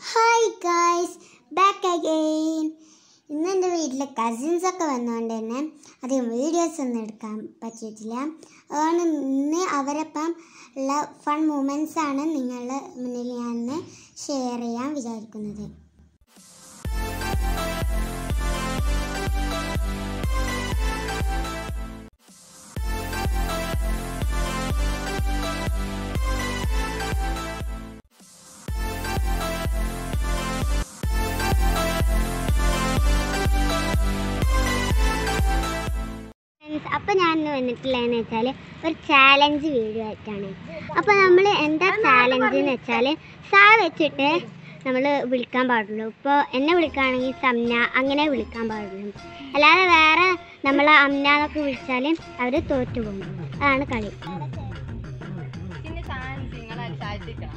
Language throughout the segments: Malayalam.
ഹായ് ഗായ്സ് ബാക്ക് അഗെയിൻ ഇന്ന് എൻ്റെ വീട്ടിലെ കസിൻസ് ഒക്കെ വന്നുകൊണ്ട് തന്നെ അധികം വീഡിയോസ് ഒന്നും എടുക്കാൻ പറ്റിയിട്ടില്ല അതുകൊണ്ട് ഇന്ന് അവരൊപ്പം ഉള്ള ഫൺ മൂമെൻറ്റ്സ് ആണ് നിങ്ങളുടെ മുന്നിൽ ഞാൻ ഇന്ന് ഷെയർ ചെയ്യാൻ വിചാരിക്കുന്നത് ഫ്രണ്ട്സ് അപ്പോൾ ഞാൻ ഇന്ന് വന്നിട്ടുള്ളതെന്ന് വെച്ചാൽ ഒരു ചാലഞ്ച് വീഡിയോ ആയിട്ടാണ് അപ്പോൾ നമ്മൾ എന്താ ചാലഞ്ച് എന്ന് വെച്ചാൽ സാ വെച്ചിട്ട് നമ്മൾ വിളിക്കാൻ പാടുള്ളൂ ഇപ്പോൾ എന്നെ വിളിക്കുകയാണെങ്കിൽ സംന അങ്ങനെ വിളിക്കാൻ പാടുള്ളൂ അല്ലാതെ വേറെ നമ്മൾ അമ്ന എന്നൊക്കെ വിളിച്ചാൽ അവർ തോറ്റു പോകും അതാണ് കളി പിന്നെ സാധനം നിങ്ങളെ താഴ്ത്തിക്കണം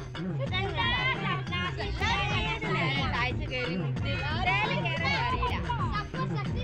താഴ്ച കയറി നിന്നിട്ട് ഇതേലും കയറാൻ അറിയില്ല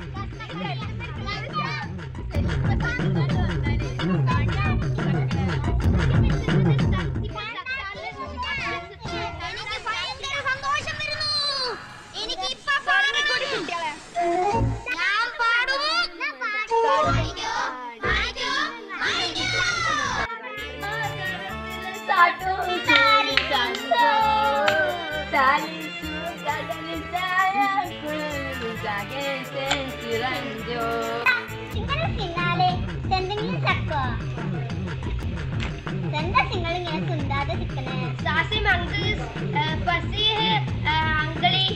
സാസിം അങ്കിൾസ് ഫസീഹ് അങ്കിളി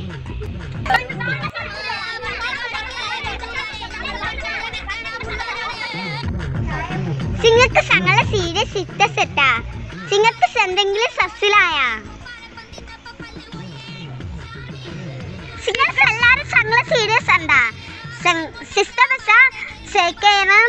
സിംഗക്ക് സങ്ങളെ സീരിയസ് ഇട്ട സെറ്റാ സിംഗക്ക് എന്തെങ്കിലും സസ്സിലായ സിംഗക്ക് എല്ലാരും സങ്ങളെ സീരിയസ് ഉണ്ടാ സിസ്റ്റം ചെയ്യണം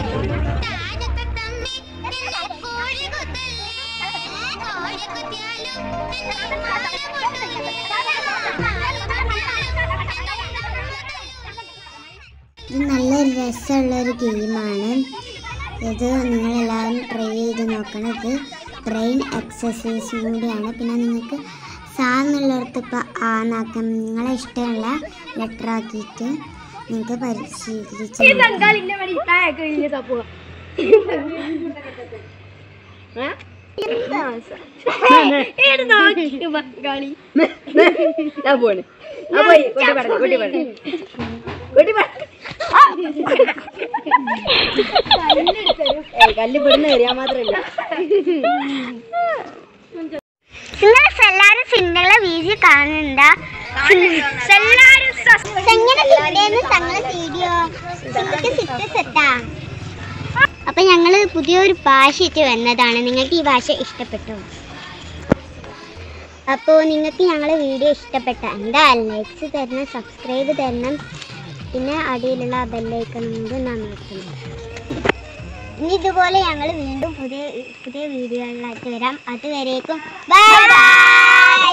ഇത് നല്ലൊരു രസമുള്ള ഒരു ഗെയിമാണ് ഇത് നിങ്ങളെല്ലാവരും ട്രൈ ചെയ്ത് നോക്കണം ഇത് ബ്രെയിൻ എക്സസൈസും കൂടിയാണ് പിന്നെ നിങ്ങൾക്ക് സാ എന്നുള്ളിടത്ത് ഇപ്പോൾ ആന്നാക്കാം നിങ്ങളെ ഇഷ്ടമുള്ള ലെറ്റർ ആക്കിയിട്ട് നിങ്ങൾക്ക് പരിശീലിച്ച് നോക്കാം. ഞാൻ പോണ് ആ പോയി കൊട്ടി പറഞ്ഞു കൊട്ടി പറഞ്ഞു കൊട്ടി പറഞ്ഞു കല്ല് പെടുന്ന എറിയാൻ മാത്രല്ല നിങ്ങൾ എല്ലാരും സിനിമകളെ വീഡിയോ കാണുന്നുണ്ടാ എല്ലാരും എങ്ങനെ കിട്ടിയെന്ന് തങ്ങളെ വീഡിയോ നിങ്ങൾക്ക് സിറ്റ് സെറ്റാ അപ്പൊ ഞങ്ങള് പുതിയൊരു ഭാഷ ഇട്ട് വന്നതാണ് നിങ്ങൾക്ക് ഈ ഭാഷ ഇഷ്ടപ്പെട്ടു അപ്പോൾ നിങ്ങൾക്ക് ഞങ്ങളെ വീഡിയോ ഇഷ്ടപ്പെട്ട എന്താ ലൈക്സ് തരണം സബ്സ്ക്രൈബ് തരണം പിന്നെ അടിയിലുള്ള ബെല്ലൈക്കൺ കൂടി നന്നാക്കണം ഇനി ഇതുപോലെ ഞങ്ങൾ വീണ്ടും പുതിയ പുതിയ വീഡിയോകളിലായിട്ട് വരാം അതുവരേക്കും ബൈ ബൈ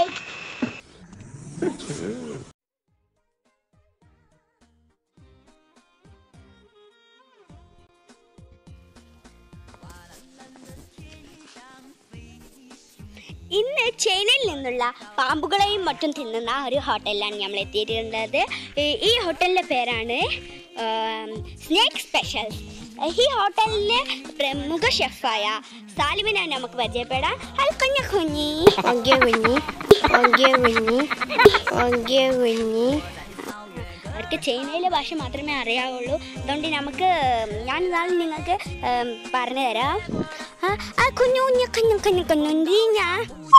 ഇന്ന് ചൈനയിൽ നിന്നുള്ള പാമ്പുകളെയും മറ്റും തിന്നുന്ന ഒരു ഹോട്ടലിലാണ് നമ്മൾ എത്തിയിട്ടുള്ളത് ഈ- ഈ ഹോട്ടലിൻ്റെ പേരാണ് സ്നേക്ക് സ്പെഷ്യൽ ഈ ഹോട്ടലിലെ പ്രമുഖ ഷെഫായ സാലിമിനാണ് നമുക്ക് പരിചയപ്പെടാം അൽക്കഞ്ഞ കുഞ്ഞി ഓക്കെ കുഞ്ഞി ഓക്കെ കുഞ്ഞി ഓക്കെ കുഞ്ഞി അവർക്ക് ചൈനയിലെ ഭാഷ മാത്രമേ അറിയാവുള്ളൂ അതുകൊണ്ട് നമുക്ക് ഞാൻ നാളെ നിങ്ങൾക്ക് ഉം, പറഞ്ഞു തരാം ആ, ആ കുഞ്ഞു കുഞ്ഞു കുഞ്ഞു കുഞ്ഞു കുഞ്ഞു ഞാൻ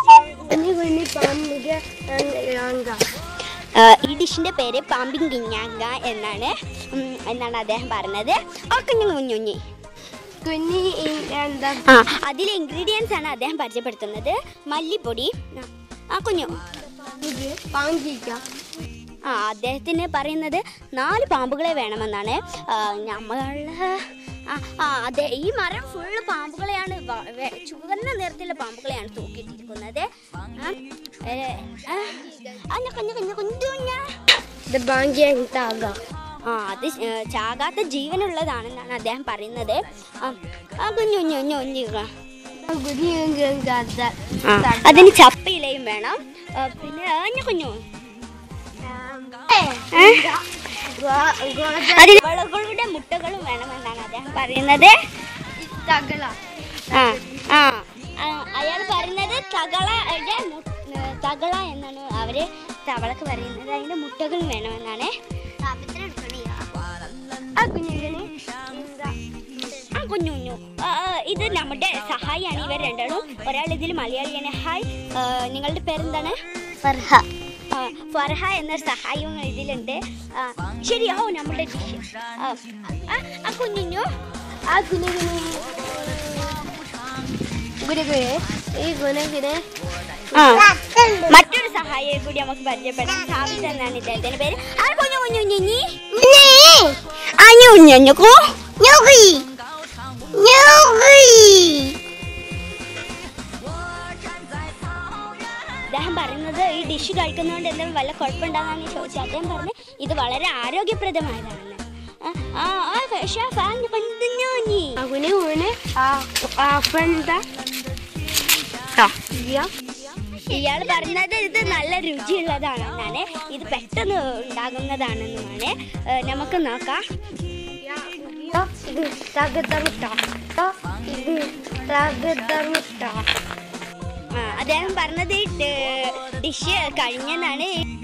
ആ, ഈ ഡിഷിന്റെ പേര് പാമ്പിൻ കിഞ്ഞാങ്ക എന്നാണ് ഉം, എന്നാണ് അദ്ദേഹം പറഞ്ഞത് ആ കുഞ്ഞു കുഞ്ഞുഞ്ഞി ആ അതിലെ ഇൻഗ്രീഡിയൻസ് ആണ് അദ്ദേഹം പരിചയപ്പെടുത്തുന്നത് മല്ലിപ്പൊടി ആ, ആ കുഞ്ഞു ആ അദ്ദേഹത്തിന് പറയുന്നത് നാല് പാമ്പുകളെ വേണമെന്നാണ് ആ, നമ്മള് ആ ആ അതെ ഈ മരം ഫുള്ള് പാമ്പുകളെയാണ് വ- വെ- ചുവന്ന നിറത്തിലുള്ള പാമ്പുകളെയാണ് തൂക്കിയിട്ടിരിക്കുന്നത് ആ, ഏ, ആ, ആ, ഞ, കുഞ്ഞു, കുഞ്ഞു, കുഞ്ഞു, കുഞ്ഞാ. ആ അത് ഏ, ചാകാത്ത ജീവനുള്ളതാണെന്നാണ് അദ്ദേഹം പറയുന്നത് ആ ആ, കുഞ്ഞു കുഞ്ഞു കുഞ്ഞു കുഞ്ഞു ആ, അതിന് ചപ്പയിലയും വേണം ആ, പിന്നെ ആഞ്ഞ കുഞ്ഞു അതിൽ വളകളുടെ മുട്ടകളും വേണമെന്നാണ് അദ്ദേഹം പറയുന്നത് ആ ആ ആ, അയാൾ പറയുന്നത് തകളയുടെ മു- ഏ, തകള എന്നാണ് അവര് തവളക്ക് പറയുന്നത് അതിന്റെ മുട്ടകൾ വേണമെന്നാണ് ആ കുഞ്ഞുഞ്ഞിന് ആ കുഞ്ഞു കുഞ്ഞു ആ, ആ, ഇത് നമ്മുടെ സഹായിയാണ് ഇവർ രണ്ടാളും ഒരാൾ ഇതിൽ മലയാളിയാണ് ഹായ് ആ, നിങ്ങളുടെ പേരെന്താണ് ഫർഹ ആ, ഫർഹ എന്നൊരു സഹായവും ഇതിലുണ്ട് ആ, ശരി ഓ നമ്മുടെ ഡിഷ് ആ, ആ, ആ കുഞ്ഞുഞ്ഞു ആ ഗുനഗുനെ ഗുനഗുനെ ഈ ഗുനഗുനെ ആ മറ്റൊരു സഹായിയെ കൂടി നമുക്ക് പരിചയപ്പെടാം സാബിത്ത് എന്നാണ് ഇദ്ദേഹത്തിന്റെ പേര് ആ കുഞ്ഞു കുഞ്ഞു കുഞ്ഞി ആ കുഞ്ഞു അദ്ദേഹം പറയുന്നത് ഈ ഡിഷ് കഴിക്കുന്നതുകൊണ്ട് എന്തെങ്കിലും വല്ല കുഴപ്പമുണ്ടാകുന്ന ചോദിച്ചത് അദ്ദേഹം പറഞ്ഞു ഇത് വളരെ ആരോഗ്യപ്രദമായതാണ് ആ, ആ ആ ഷെഫ് ആ പണ്ടുഞ്ഞു കുഞ്ഞി ഗുനെ ഗുനെ ആ ആ ഫ്രണ്ട ഇയാൾ പറഞ്ഞത് ഇത് നല്ല രുചിയുള്ളതാണെന്നാണ് ഇത് പെട്ടെന്ന് ഉണ്ടാകുന്നതാണെന്നുമാണ് ഏ, നമുക്ക് നോക്കാം ഇത് തകതമുട്ട ഇത് തകതമുട്ട ആ, അദ്ദേഹം പറഞ്ഞത് ഡിഷ് കഴിഞ്ഞെന്നാണ്